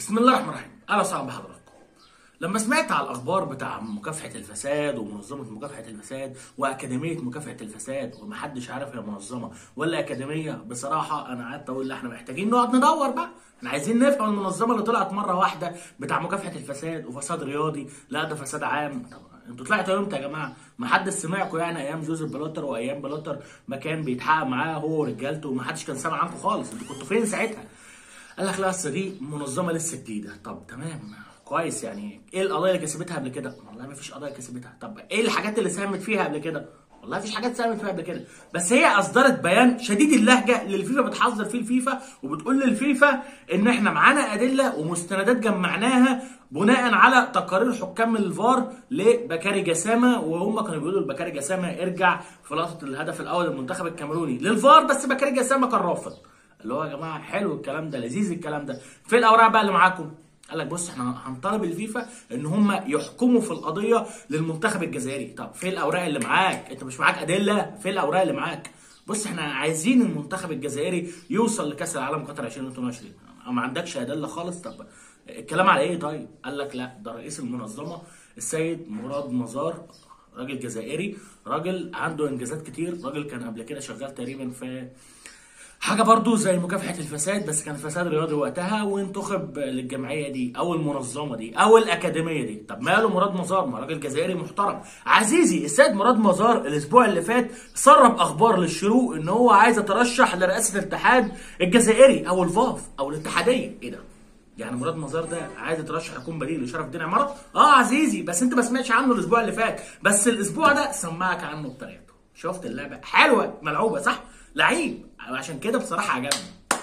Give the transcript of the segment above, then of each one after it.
بسم الله الرحمن الرحيم اهلا وسهلا بحضراتكم لما سمعت على الاخبار بتاع مكافحه الفساد ومنظمه مكافحه الفساد واكاديميه مكافحه الفساد ومحدش عارف هي منظمه ولا اكاديميه بصراحه انا قعدت اقول لا احنا محتاجين نقعد ندور بقى احنا عايزين نفهم المنظمه اللي طلعت مره واحده بتاع مكافحه الفساد وفساد رياضي لا ده فساد عام طب انتوا طلعتوا امتى يا جماعه؟ ما حدش سمعكم يعني ايام جوزيف بلوتر وايام بلوتر ما كان بيتحقق معاه هو ورجالته وما حدش كان سامع عنكم خالص انتوا كنتوا فين ساعتها؟ قال لك لا اصل دي منظمه لسه جديده طب تمام كويس يعني ايه القضايا اللي كسبتها قبل كده والله ما فيش قضايا كسبتها طب ايه الحاجات اللي ساهمت فيها قبل كده والله مفيش حاجات ساهمت فيها قبل كده بس هي اصدرت بيان شديد اللهجه اللي الفيفا بتحذر فيه الفيفا وبتقول للفيفا ان احنا معانا ادله ومستندات جمعناها بناء على تقارير حكام من الفار لبكاري جسامه وهم كانوا بيقولوا لبكاري جسامه ارجع في لقطه الهدف الاول للمنتخب الكاميروني للفار بس بكاري جسامه كان رافض اللي هو يا جماعه حلو الكلام ده لذيذ الكلام ده في الاوراق بقى اللي معاكم قال لك بص احنا هنطالب الفيفا ان هم يحكموا في القضيه للمنتخب الجزائري طب في الاوراق اللي معاك انت مش معاك ادله في الاوراق اللي معاك بص احنا عايزين المنتخب الجزائري يوصل لكاس العالم قطر 2022 ما عندكش ادله خالص طب الكلام على ايه طيب قال لك لا ده رئيس المنظمه السيد مراد مزار راجل جزائري راجل عنده انجازات كتير راجل كان قبل كده شغال تقريبا في حاجه برضو زي مكافحه الفساد بس كان فساد رياضي وقتها وانتخب للجمعيه دي او المنظمه دي او الاكاديميه دي طب ماله مراد مزار ما راجل جزائري محترم عزيزي السيد مراد مزار الاسبوع اللي فات سرب اخبار للشروق ان هو عايز يترشح لرئاسه الاتحاد الجزائري او الفاف او الاتحاديه ايه ده يعني مراد مزار ده عايز يترشح يكون بديل لشرف الدين عماره اه عزيزي بس انت ما سمعتش عنه الاسبوع اللي فات بس الاسبوع ده سمعك عنه بطريقته شفت اللعبه حلوه ملعوبه صح لعيب عشان كده بصراحه عجبني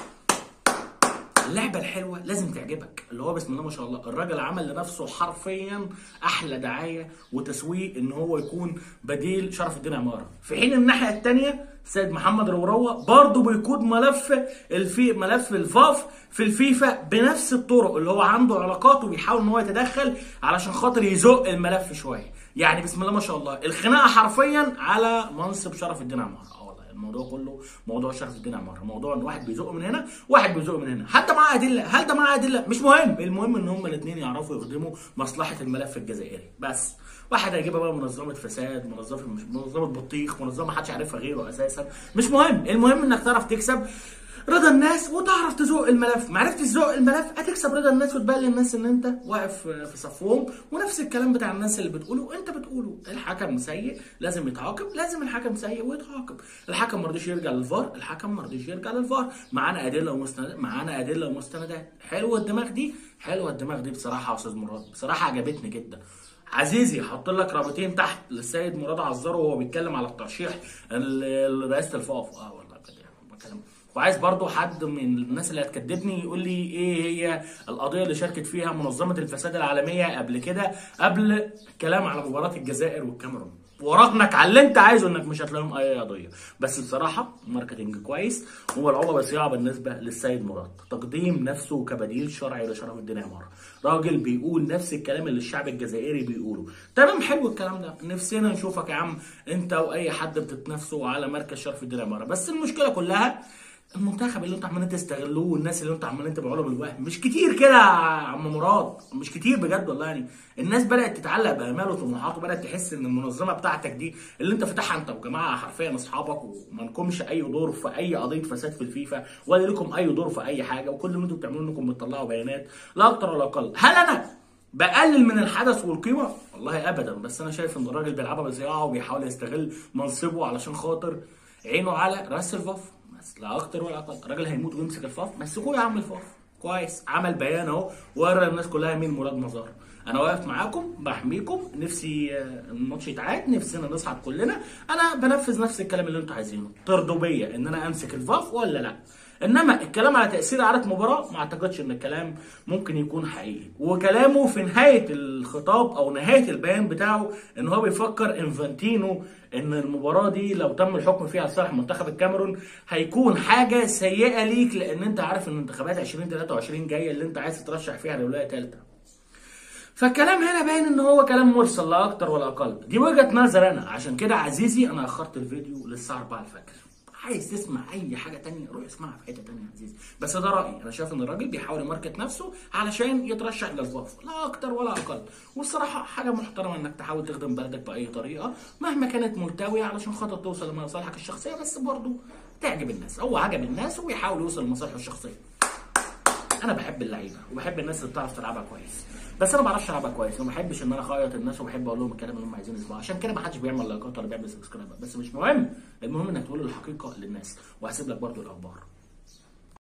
اللعبه الحلوه لازم تعجبك اللي هو بسم الله ما شاء الله الراجل عمل لنفسه حرفيا احلى دعايه وتسويق ان هو يكون بديل شرف الدين عماره في حين الناحيه الثانيه سيد محمد روروه برضه بيقود ملف الفي ملف الفاف في الفيفا بنفس الطرق اللي هو عنده علاقات وبيحاول ان هو يتدخل علشان خاطر يزق الملف شويه يعني بسم الله ما شاء الله الخناقه حرفيا على منصب شرف الدين عماره الموضوع كله موضوع شرف الدين عماره موضوع ان واحد بيزق من هنا واحد بيزق من هنا حتى معاه ادله هل ده معاه ادله مش مهم المهم ان هما الاثنين يعرفوا يخدموا مصلحه الملف الجزائري بس واحد هيجيبها بقى منظمه فساد منظمه منظمه بطيخ منظمه محدش عارفها غيره اساسا مش مهم المهم انك تعرف تكسب رضا الناس وتعرف تزوق الملف ما عرفتش تزوق الملف هتكسب رضا الناس وتبين للناس ان انت واقف في صفهم ونفس الكلام بتاع الناس اللي بتقوله انت بتقوله الحكم سيء لازم يتعاقب لازم الحكم سيء ويتعاقب الحكم ما رضيش يرجع للفار الحكم ما رضيش يرجع للفار معانا ادله ومستندات معانا ادله ومستندات حلوه الدماغ دي حلوه الدماغ دي بصراحه يا استاذ مراد بصراحه عجبتني جدا عزيزي هحط لك رابطين تحت للسيد مراد عزار وهو بيتكلم على الترشيح لرئاسه الفاف اه والله بجد يعني بتكلم وعايز برضو حد من الناس اللي هتكدبني يقول لي ايه هي القضيه اللي شاركت فيها منظمه الفساد العالميه قبل كده قبل الكلام على مباراه الجزائر والكاميرون ورغمك على اللي انت عايزه انك مش هتلاقيهم اي قضيه بس بصراحه ماركتنج كويس وملعوبه بصياعه بالنسبه للسيد مراد تقديم نفسه كبديل شرعي لشرف الدين عماره راجل بيقول نفس الكلام اللي الشعب الجزائري بيقوله تمام حلو الكلام ده نفسنا نشوفك يا عم انت واي حد بتتنافسوا على مركز شرف الدين عماره بس المشكله كلها المنتخب اللي انتوا عمالين تستغلوه والناس اللي انتوا عمالين تبيعوا لهم الوهم مش كتير كده يا عم مراد مش كتير بجد والله يعني الناس بدات تتعلق بامال وطموحات وبدات تحس ان المنظمه بتاعتك دي اللي انت فاتحها انت وجماعه حرفيا اصحابك وما لكمش اي دور في اي قضيه فساد في الفيفا ولا لكم اي دور في اي حاجه وكل اللي انتوا بتعملوه انكم بتطلعوا بيانات لا اكتر ولا اقل هل انا بقلل من الحدث والقيمه والله ابدا بس انا شايف ان الراجل بيلعبها بصياعه وبيحاول يستغل منصبه علشان خاطر عينه على راس الفاف بس لا اكتر ولا اقل الراجل هيموت ويمسك الفاف مسكوه يا عم الفاف كويس عمل بيان اهو ورى الناس كلها مين مراد مزار انا واقف معاكم بحميكم نفسي الماتش يتعاد نفسنا نصعد كلنا انا بنفذ نفس الكلام اللي انتوا عايزينه ترضوا بيا ان انا امسك الفاف ولا لا انما الكلام على تاثير اعاده مباراه ما اعتقدش ان الكلام ممكن يكون حقيقي وكلامه في نهايه الخطاب او نهايه البيان بتاعه ان هو بيفكر انفانتينو ان المباراه دي لو تم الحكم فيها لصالح منتخب الكاميرون هيكون حاجه سيئه ليك لان انت عارف ان انتخابات 2023 جايه اللي انت عايز تترشح فيها لولايه ثالثه فالكلام هنا باين ان هو كلام مرسل لا اكتر ولا اقل دي وجهه نظر انا عشان كده عزيزي انا اخرت الفيديو للساعه 4 الفجر عايز تسمع اي حاجه تانية روح اسمعها في حته تانية يا عزيزي بس ده رايي انا شايف ان الراجل بيحاول يماركت نفسه علشان يترشح للوظيفه لا اكتر ولا اقل والصراحه حاجه محترمه انك تحاول تخدم بلدك باي طريقه مهما كانت ملتويه علشان خاطر توصل لمصالحك الشخصيه بس برضه تعجب الناس هو عجب الناس وبيحاول يوصل لمصالحه الشخصيه انا بحب اللعيبه وبحب الناس اللي بتعرف تلعبها كويس بس انا ما بعرفش العبها كويس وما بحبش ان انا اخيط الناس وبحب اقول لهم الكلام اللي هم عايزين يسمعوه عشان كده ما حدش بيعمل لايكات ولا بيعمل سبسكرايبات بس مش مهم المهم انك تقول الحقيقه للناس وهسيب لك برضو الاخبار